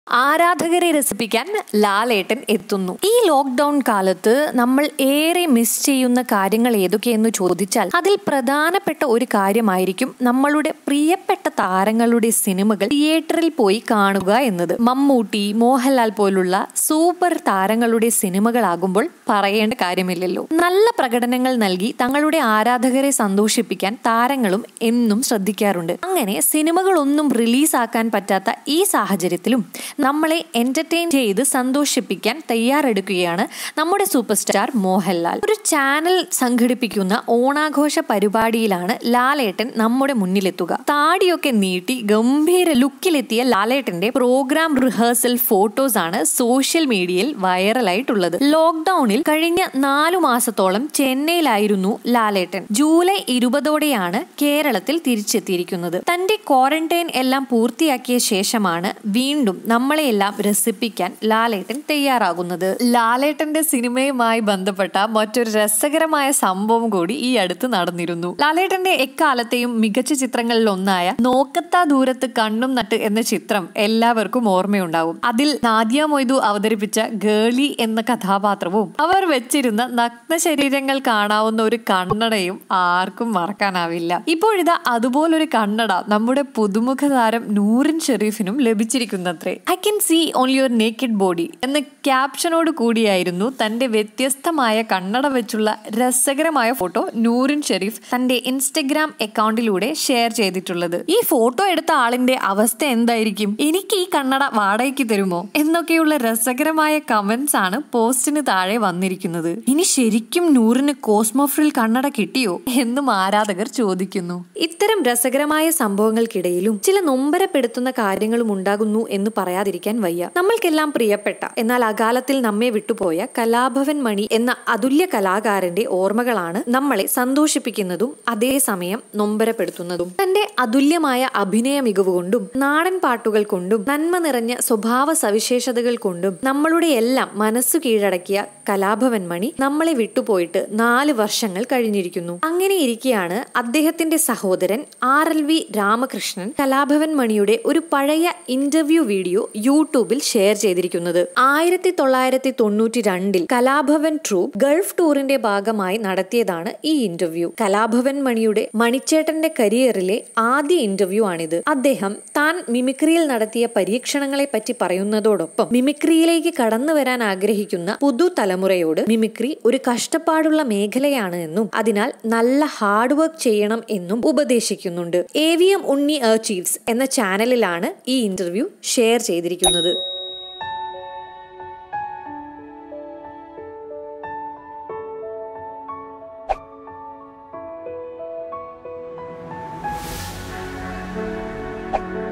ആരാധകരെ രസിപ്പിക്കാൻ ലാലേട്ടൻ എത്തുന്നു ഈ ലോക്ക്ഡൌൺ കാലത്ത് നമ്മൾ ഏറെ മിസ് ചെയ്യുന്ന കാര്യങ്ങൾ ഏതൊക്കെയെന്ന് ചോദിച്ചാൽ അതിൽ പ്രധാനപ്പെട്ട ഒരു കാര്യമായിരിക്കും നമ്മളുടെ പ്രിയപ്പെട്ട താരങ്ങളുടെ സിനിമകൾ തിയേറ്ററിൽ പോയി കാണുക എന്നത് മമ്മൂട്ടി മോഹൻലാൽ പോലുള്ള സൂപ്പർ താരങ്ങളുടെ സിനിമകളാകുമ്പോൾ പറയേണ്ട കാര്യമില്ലല്ലോ നല്ല പ്രകടനങ്ങൾ നൽകി തങ്ങളുടെ ആരാധകരെ സന്തോഷിപ്പിക്കാൻ താരങ്ങളും എന്നും ശ്രദ്ധിക്കാറുണ്ട് അങ്ങനെ സിനിമകളൊന്നും റിലീസാക്കാൻ പറ്റാത്ത ഈ സാഹചര്യത്തിലും നമ്മളെ എന്റർടൈൻ ചെയ്ത് സന്തോഷിപ്പിക്കാൻ തയ്യാറെടുക്കുകയാണ് നമ്മുടെ സൂപ്പർ സ്റ്റാർ മോഹൻലാൽ ഒരു ചാനൽ സംഘടിപ്പിക്കുന്ന ഓണാഘോഷ പരിപാടിയിലാണ് ലാലേട്ടൻ നമ്മുടെ മുന്നിലെത്തുക താടിയൊക്കെ നീട്ടി ഗംഭീര ലുക്കിലെത്തിയ ലാലേട്ടന്റെ പ്രോഗ്രാം റിഹേഴ്സൽ ഫോട്ടോസ് ആണ് സോഷ്യൽ മീഡിയയിൽ വൈറലായിട്ടുള്ളത് ലോക്ക്ഡൌണിൽ കഴിഞ്ഞ നാലു മാസത്തോളം ചെന്നൈയിലായിരുന്നു ലാലേട്ടൻ ജൂലൈ ഇരുപതോടെയാണ് കേരളത്തിൽ തിരിച്ചെത്തിയിരിക്കുന്നത് തന്റെ ക്വാറന്റൈൻ എല്ലാം പൂർത്തിയാക്കിയ ശേഷമാണ് വീണ്ടും നമ്മളെയെല്ലാം രസിപ്പിക്കാൻ ലാലേട്ടൻ തയ്യാറാകുന്നത് ലാലേട്ടന്റെ സിനിമയുമായി ബന്ധപ്പെട്ട മറ്റൊരു രസകരമായ സംഭവം കൂടി ഈ അടുത്ത് നടന്നിരുന്നു ലാലേട്ടന്റെ എക്കാലത്തെയും മികച്ച ചിത്രങ്ങളിൽ ഒന്നായ നോക്കത്താ ദൂരത്ത് കണ്ണും നട്ട് എന്ന ചിത്രം എല്ലാവർക്കും ഓർമ്മയുണ്ടാവും അതിൽ നാദിയ മൊയ്തു അവതരിപ്പിച്ച ഗേളി എന്ന കഥാപാത്രവും അവർ വെച്ചിരുന്ന നഗ്ന ശരീരങ്ങൾ കാണാവുന്ന ഒരു കണ്ണടയും ആർക്കും മറക്കാനാവില്ല ഇപ്പോഴിതാ അതുപോലൊരു കണ്ണട നമ്മുടെ പുതുമുഖ താരം നൂറിൻ ഷെരീഫിനും ലഭിച്ചിരിക്കുന്നത്രേ I can see on your naked body എന്ന ക്യാപ്ഷനോട് കൂടിയായിരുന്നു തന്റെ വ്യത്യസ്തമായ കണ്ണട വെച്ചുള്ള രസകരമായ ഫോട്ടോ നൂറിൻ ഷെരീഫ് തന്റെ ഇൻസ്റ്റഗ്രാം അക്കൗണ്ടിലൂടെ ഷെയർ ചെയ്തിട്ടുള്ളത് ഈ ഫോട്ടോ എടുത്ത ആളിന്റെ അവസ്ഥ എന്തായിരിക്കും എനിക്ക് ഈ കണ്ണട വാടകയ്ക്ക് തരുമോ എന്നൊക്കെയുള്ള രസകരമായ കമന്റ്സ് ആണ് പോസ്റ്റിന് താഴെ വന്നിരിക്കുന്നത് ഇനി ശരിക്കും നൂറിന് കോസ്മോഫ്രിൽ കണ്ണട കിട്ടിയോ എന്നും ആരാധകർ ചോദിക്കുന്നു ഇത്തരം രസകരമായ സംഭവങ്ങൾക്കിടയിലും ചില നൊമ്പരപ്പെടുത്തുന്ന കാര്യങ്ങളും ഉണ്ടാകുന്നു എന്ന് പറയാതിരിക്കാൻ വയ്യ നമ്മൾക്കെല്ലാം പ്രിയപ്പെട്ട എന്നാൽ അകാലത്തിൽ നമ്മെ വിട്ടുപോയ കലാഭവൻ മണി എന്ന അതുല്യ കലാകാരന്റെ ഓർമ്മകളാണ് നമ്മളെ സന്തോഷിപ്പിക്കുന്നതും അതേസമയം നൊമ്പരപ്പെടുത്തുന്നതും തന്റെ അതുല്യമായ അഭിനയ മികവ് കൊണ്ടും നാടൻ പാട്ടുകൾ കൊണ്ടും നന്മ നിറഞ്ഞ സ്വഭാവ സവിശേഷതകൾ കൊണ്ടും നമ്മളുടെ എല്ലാം മനസ്സു കീഴടക്കിയ കലാഭവൻ മണി നമ്മളെ വിട്ടുപോയിട്ട് നാല് വർഷങ്ങൾ കഴിഞ്ഞിരിക്കുന്നു അങ്ങനെ ഇരിക്കെയാണ് അദ്ദേഹത്തിന്റെ സഹോദരൻ R L V Ramakrishnan Kalabhavan മണിയുടെ ഒരു പഴയ ഇന്റർവ്യൂ വീഡിയോ യൂട്യൂബിൽ ഷെയർ ചെയ്തിരിക്കുന്നത് ആയിരത്തി തൊള്ളായിരത്തി തൊണ്ണൂറ്റി രണ്ടിൽ കലാഭവൻ ട്രൂപ്പ് ഗൾഫ് ടൂറിന്റെ ഭാഗമായി നടത്തിയതാണ് ഈ ഇന്റർവ്യൂ കലാഭവൻ മണിയുടെ മണിച്ചേട്ടന്റെ കരിയറിലെ ആദ്യ ഇന്റർവ്യൂ ആണിത് അദ്ദേഹം താൻ മിമിക്രിയിൽ നടത്തിയ പരീക്ഷണങ്ങളെ പറ്റി പറയുന്നതോടൊപ്പം മിമിക്രിയിലേക്ക് കടന്നു വരാൻ ആഗ്രഹിക്കുന്ന പുതുതലമുറയോട് മിമിക്രി ഒരു കഷ്ടപ്പാടുള്ള മേഖലയാണ് എന്നും അതിനാൽ നല്ല ഹാർഡ് വർക്ക് ചെയ്യണം എന്നും ഉപദേശിക്കുന്നുണ്ട് A V M Unni achieves എന്ന ചാനലിലാണ് ഈ ഇന്റർവ്യൂ ഷെയർ ചെയ്തിരിക്കുന്നത് Thank you.